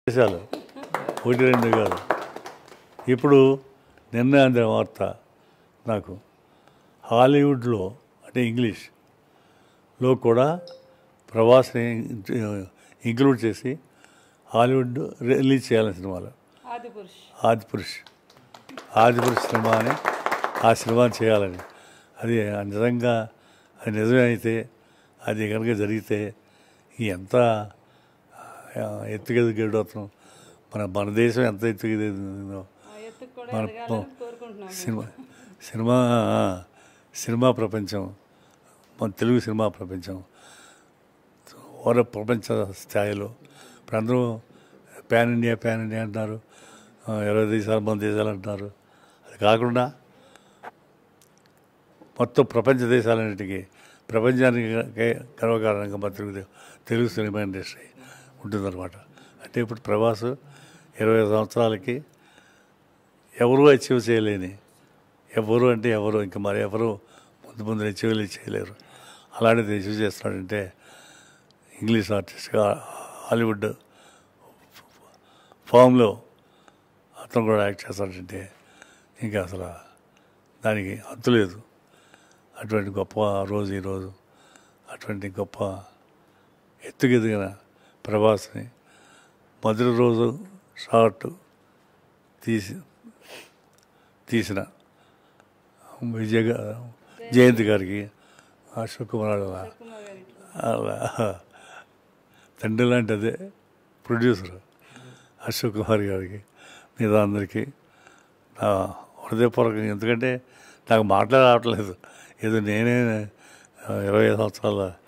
దేశాలు ఒకటి రెండు కాదు ఇప్పుడు నిన్న అందిన వార్త నాకు హాలీవుడ్లో అంటే ఇంగ్లీష్లో కూడా ప్రవాస్ని ఇంక్లూడ్ చేసి హాలీవుడ్ రిలీజ్ చేయాలని సినిమాలో ఆది పురుష్ ఆది పురుష్ ఆది పురుష్ సినిమా అని ఆ సినిమాని చేయాలని అది నిజంగా అది నిజమే అయితే అది కనుక జరిగితే ఎంత ఆ, ఎత్తుకెదిగేటవుతాం మన మన దేశం ఎంత ఎత్తుకెదిగిందో ఆ ఎత్తుకు కూడా మన ఎదగాలని కోరుకుంటున్నాం సినిమా సినిమా ఆ, సినిమా ప్రపంచం మన తెలుగు సినిమా ప్రపంచం ఓర ప్రపంచ స్థాయిలో ఇప్పుడు అందరూ ప్యాన్ ఇండియా ప్యాన్ ఇండియా అంటున్నారు ఆ, ఇరవై దేశాలు మన దేశాలు అంటున్నారు అది కాకుండా మొత్తం ప్రపంచ దేశాలన్నిటికీ ప్రపంచానికి గ- గర్వకారణంగా మన తెలుగు దే- తెలుగు సినిమా ఇండస్ట్రీ ఉంటుందన్నమాట అంటే ఇప్పుడు ప్రభాస్ ఇరవై సంవత్సరాలకి ఎవరు అచీవ్ చేయలేని ఎవరు అంటే ఎవరు ఇంకా మరి ఎవరు ముందు ముందు అచీవ్ చేయలేరు అలాంటిది అచీవ్ చేస్తున్నాడంటే ఇంగ్లీష్ ఆర్టిస్ట్గా హాలీవుడ్ ఫామ్లో అతను కూడా యాక్ట్ చేస్తాడంటే ఇంకా అసలు దానికి అంతు లేదు అటువంటి గొప్ప రోజు ఈరోజు అటువంటి గొప్ప ఎత్తుకెదిగిన ప్రభాస్ని మొదటి రోజు షార్ట్ తీసి తీసిన విజయ గా- జయంతి గారికి అశోక్ కుమార్ వాళ్ళ కుమార్ గారికి వాళ్ళ తండ్రి లాంటి అదే ప్రొడ్యూసర్ అశోక్ కుమార్ గారికి మిగతా అందరికీ నా హృదయపూర్వకంగా ఎందుకంటే నాకు మాట్లాడ రావట్లేదు ఏదో నేనే ఆ, ఇరవై ఐదు సంవత్సరాల